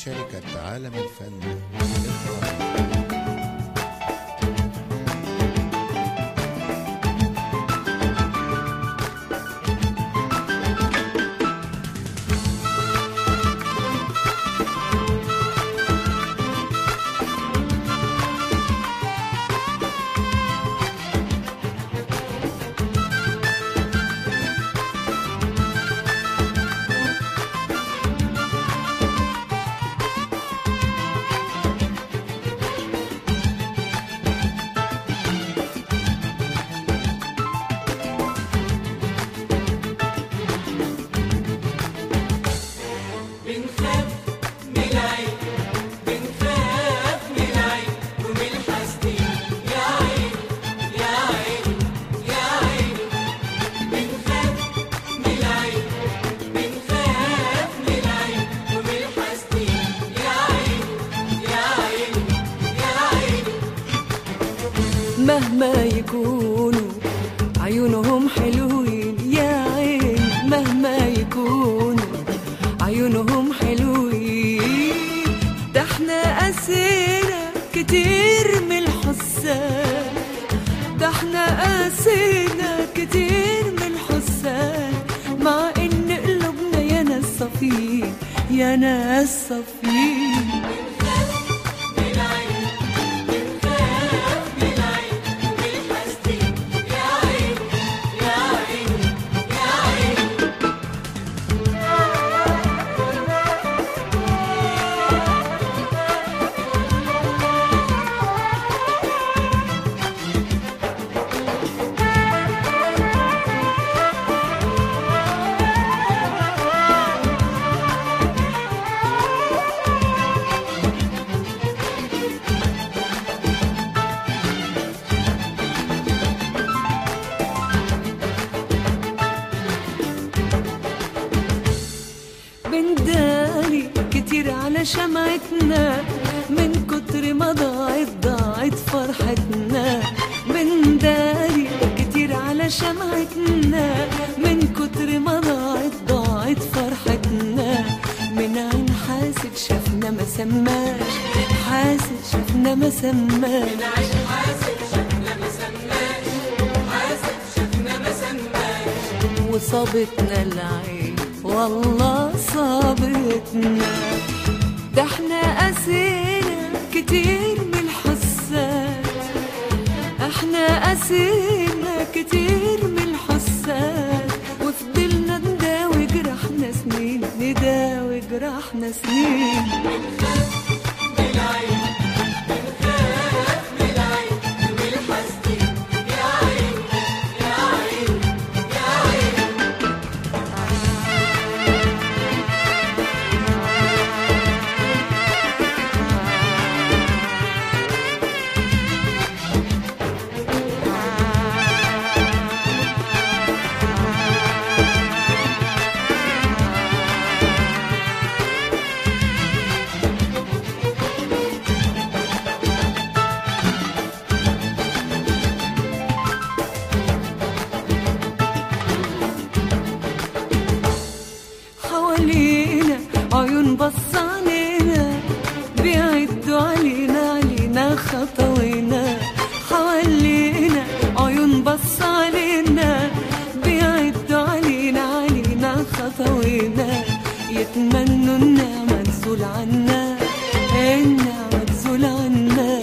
شركة عالم الفن للقاهرة بنخاف من العين بنخاف من العين ومن الحسدين يا عين يا عين يا عين بنخاف من العين بنخاف من العين ومن الحسدين يا عين يا عين يا عين مهما يكونوا عيونهم حلوين يا عين مهما يكونوا عيونهم حلوين ده احنا قاسينا كتير من الحسان ده احنا قاسينا كتير من الحسان مع ان قلوبنا يا ناس صفين يا ناس صفين من العين بنخاف من العين ومن الحسدين يا عين يا عين يا عين بنداري كتير على شمعتنا من كتر ما ضاعت ضاعت فرحتنا بنداري كتير على شمعتنا من كتر ما ضاعت ضاعت فرحتنا من عين حاسد شافنا ما سماش حاسد شافنا ما سماش عيش حاسب شفنا ما سماش حاسب شفنا ما سماش وصابتنا العين والله صابتنا ده احنا قاسينا كتير من الحسان احنا قاسينا كتير من الحسان وفضلنا نداوي جرحنا سنين نداوي جرحنا سنين من العين بنخاف من العين ومن الحسدين يا عين يا عين يا عين حوالينا عيون بص علينا بيعدوا علينا علينا خطوينا حوالينا عيون بص علينا بيعدوا علينا علينا خطوينا يتمنوا النعمة تزول عنا النعمة تزول عنا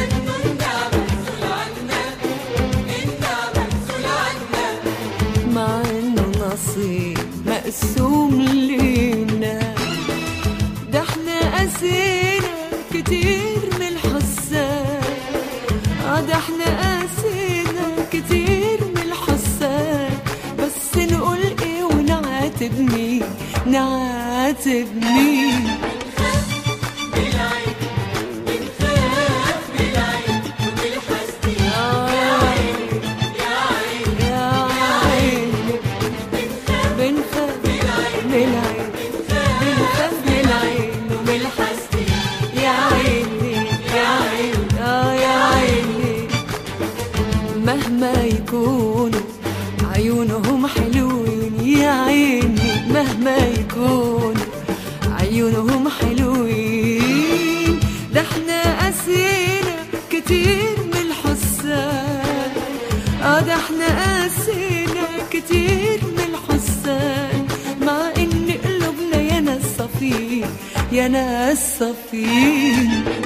مع انه نصيب مقسوم لينا ده احنا قاسينا كتير من الحسان اه ده احنا قاسينا كتير من الحسان بس نقول ايه ونعاتب مين نعاتب مين من العين بنخاف من العين ومن الحسدين آه يا عين يا عين يا عين بنخاف من العين بنخاف من العين ومن الحسد يا عيني يا عيني اه يا عيني مهما يكونوا عيونهم حلوين يا عيني مهما يكونوا عيونهم حلوين كتير من الحسان اه ده احنا قاسينا كتير من الحسان مع ان قلوبنا يا ناس صفين يا ناس صفين